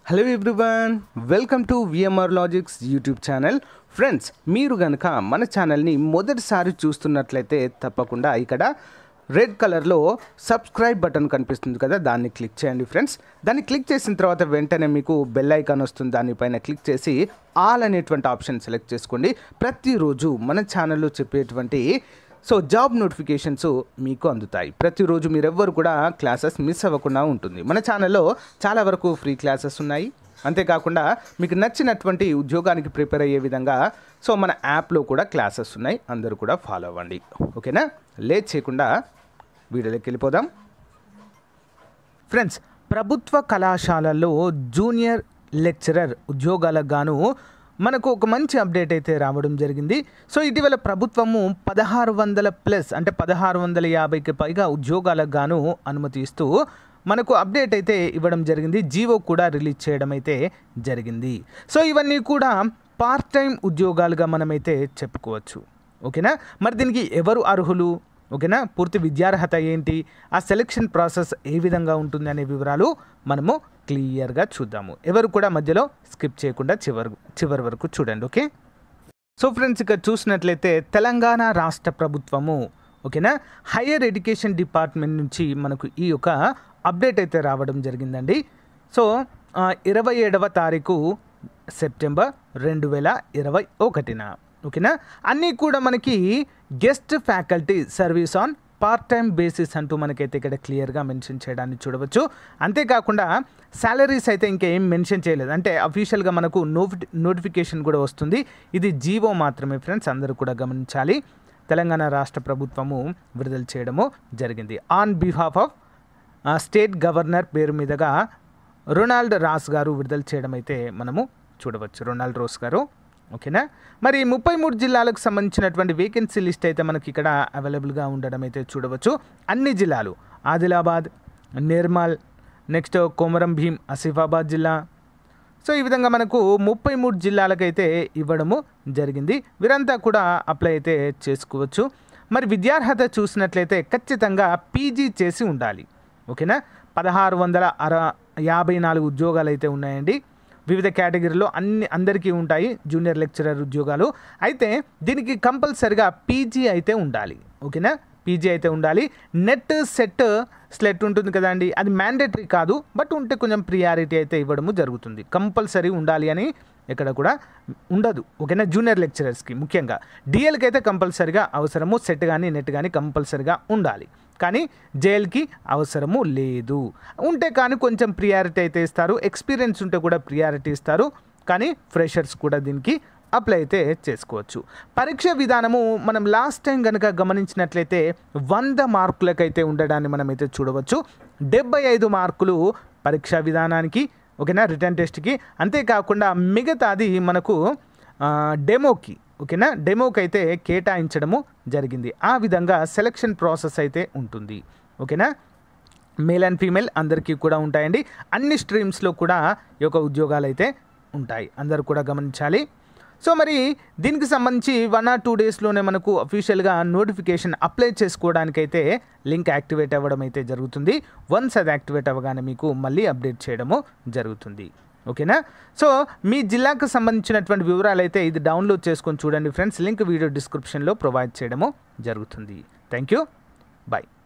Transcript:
hello everyone welcome to VMR logics YouTube channel friends మీరు కనుక మన ఛానల్ని మొదటిసారి చూస్తున్నట్లయితే తప్పకుండా ఇక్కడ రెడ్ కలర్లో సబ్స్క్రైబ్ బటన్ కనిపిస్తుంది కదా దాన్ని క్లిక్ చేయండి ఫ్రెండ్స్ దాన్ని క్లిక్ చేసిన తర్వాత వెంటనే మీకు బెల్ ఐకాన్ వస్తుంది దానిపైన క్లిక్ చేసి ఆల్ అనేటువంటి ఆప్షన్ సెలెక్ట్ చేసుకోండి ప్రతిరోజు మన ఛానల్లో చెప్పేటువంటి సో జాబ్ నోటిఫికేషన్స్ మీకు అందుతాయి ప్రతిరోజు మీరెవ్వరు కూడా క్లాసెస్ మిస్ అవ్వకుండా ఉంటుంది మన ఛానల్లో చాలా వరకు ఫ్రీ క్లాసెస్ ఉన్నాయి అంతేకాకుండా మీకు నచ్చినటువంటి ఉద్యోగానికి ప్రిపేర్ అయ్యే విధంగా సో మన యాప్లో కూడా క్లాసెస్ ఉన్నాయి అందరూ కూడా ఫాలో అవ్వండి ఓకేనా లేట్ చేయకుండా వీడియోలోకి వెళ్ళిపోదాం ఫ్రెండ్స్ ప్రభుత్వ కళాశాలల్లో జూనియర్ లెక్చరర్ ఉద్యోగాలకు గాను మనకు ఒక మంచి అప్డేట్ అయితే రావడం జరిగింది సో ఇటీవల ప్రభుత్వము పదహారు వందల ప్లస్ అంటే పదహారు వందల యాభైకి పైగా ఉద్యోగాలకు గాను అనుమతి ఇస్తూ మనకు అప్డేట్ అయితే ఇవ్వడం జరిగింది జీవో కూడా రిలీజ్ చేయడం అయితే జరిగింది సో ఇవన్నీ కూడా పార్ట్ టైం ఉద్యోగాలుగా మనమైతే చెప్పుకోవచ్చు ఓకేనా మరి దీనికి ఎవరు అర్హులు ఓకేనా పూర్తి విద్యార్హత ఏంటి ఆ సెలెక్షన్ ప్రాసెస్ ఏ విధంగా ఉంటుంది అనే వివరాలు మనము క్లియర్గా చూద్దాము ఎవరు కూడా మధ్యలో స్కిప్ చేయకుండా చివరి చివరి వరకు చూడండి ఓకే సో ఫ్రెండ్స్ ఇక్కడ చూసినట్లయితే తెలంగాణ రాష్ట్ర ప్రభుత్వము ఓకేనా హయ్యర్ ఎడ్యుకేషన్ డిపార్ట్మెంట్ నుంచి మనకు ఈ యొక్క అప్డేట్ అయితే రావడం జరిగిందండి సో ఆ, ఇరవై ఏడవ తారీఖు సెప్టెంబర్ రెండు వేల ఇరవై ఒకటిన ఓకేనా అన్నీ కూడా మనకి guest faculty service on part time basis అంటూ మనకైతే ఇక్కడ క్లియర్గా మెన్షన్ చేయడాన్ని చూడవచ్చు అంతేకాకుండా శాలరీస్ అయితే ఇంకేం మెన్షన్ చేయలేదు అంటే అఫీషియల్గా మనకు నోటి నోటిఫికేషన్ కూడా వస్తుంది ఇది జీవో మాత్రమే ఫ్రెండ్స్ అందరూ కూడా గమనించాలి తెలంగాణ రాష్ట్ర ప్రభుత్వము విడుదల చేయడము జరిగింది on behalf of state governor పేరు మీదుగా రొనాల్డ్ రాస్ గారు విడుదల చేయడం అయితే మనము చూడవచ్చు రొనాల్డ్ రోస్ గారు ఓకేనా మరి ముప్పై మూడు జిల్లాలకు సంబంధించినటువంటి వేకెన్సీ లిస్ట్ అయితే మనకి ఇక్కడ అవైలబుల్గా ఉండడం అయితే చూడవచ్చు అన్ని జిల్లాలు ఆదిలాబాద్ నిర్మల్ నెక్స్ట్ కొమరం భీం ఆసిఫాబాద్ జిల్లా సో ఈ విధంగా మనకు ముప్పై మూడు జిల్లాలకైతే ఇవ్వడము జరిగింది వీరంతా కూడా అప్లై అయితే చేసుకోవచ్చు మరి విద్యార్హత చూసినట్లయితే ఖచ్చితంగా పీజీ చేసి ఉండాలి ఓకేనా పదహారు వందల అర యాభై నాలుగు ఉద్యోగాలు అయితే ఉన్నాయండి వివిధ కేటగిరీలో అన్ని అందరికీ ఉంటాయి జూనియర్ లెక్చరర్ ఉద్యోగాలు అయితే దీనికి కంపల్సరిగా పీజీ అయితే ఉండాలి ఓకేనా పీజీ అయితే ఉండాలి నెట్ సెట్ స్లెట్ ఉంటుంది కదండి అది మ్యాండేటరీ కాదు బట్ ఉంటే కొంచెం ప్రియారిటీ అయితే ఇవ్వడము జరుగుతుంది కంపల్సరీ ఉండాలి అని ఇక్కడ కూడా ఉండదు ఓకేనా జూనియర్ లెక్చరర్స్కి ముఖ్యంగా డిఎల్కి అయితే కంపల్సరిగా అవసరము సెట్ కానీ నెట్ కానీ కంపల్సరిగా ఉండాలి కానీ జైల్కి అవసరము లేదు ఉంటే కానీ కొంచెం ప్రియారిటీ అయితే ఇస్తారు ఎక్స్పీరియన్స్ ఉంటే కూడా ప్రియారిటీ ఇస్తారు కానీ ఫ్రెషర్స్ కూడా దీనికి అప్లై అయితే చేసుకోవచ్చు పరీక్ష విధానము మనం లాస్ట్ టైం కనుక గమనించినట్లయితే వంద మార్కులకైతే ఉండడాన్ని మనం అయితే చూడవచ్చు డెబ్బై ఐదు మార్కులు పరీక్షా విధానానికి ఓకేనా రిటర్న్ టెస్ట్కి అంతేకాకుండా మిగతాది మనకు ఆ, డెమోకి ఓకేనా డెమోకి అయితే కేటాయించడము జరిగింది ఆ విధంగా సెలక్షన్ ప్రాసెస్ అయితే ఉంటుంది ఓకేనా మేల్ అండ్ ఫీమేల్ అందరికీ కూడా ఉంటాయండి అన్ని స్ట్రీమ్స్లో కూడా ఈ యొక్క ఉద్యోగాలు అయితే ఉంటాయి అందరూ కూడా గమనించాలి సో మరి దీనికి సంబంధించి వన్ ఆర్ టూ డేస్లోనే మనకు అఫీషియల్గా నోటిఫికేషన్ అప్లై చేసుకోవడానికైతే లింక్ యాక్టివేట్ అవ్వడం అయితే జరుగుతుంది వన్స్ అది యాక్టివేట్ అవ్వగానే మీకు మళ్ళీ అప్డేట్ చేయడము జరుగుతుంది ఓకేనా సో మీ జిల్లాకు సంబంధించినటువంటి వివరాలు అయితే ఇది డౌన్లోడ్ చేసుకొని చూడండి ఫ్రెండ్స్ లింక్ వీడియో డిస్క్రిప్షన్లో ప్రొవైడ్ చేయడము జరుగుతుంది థ్యాంక్ యూ బాయ్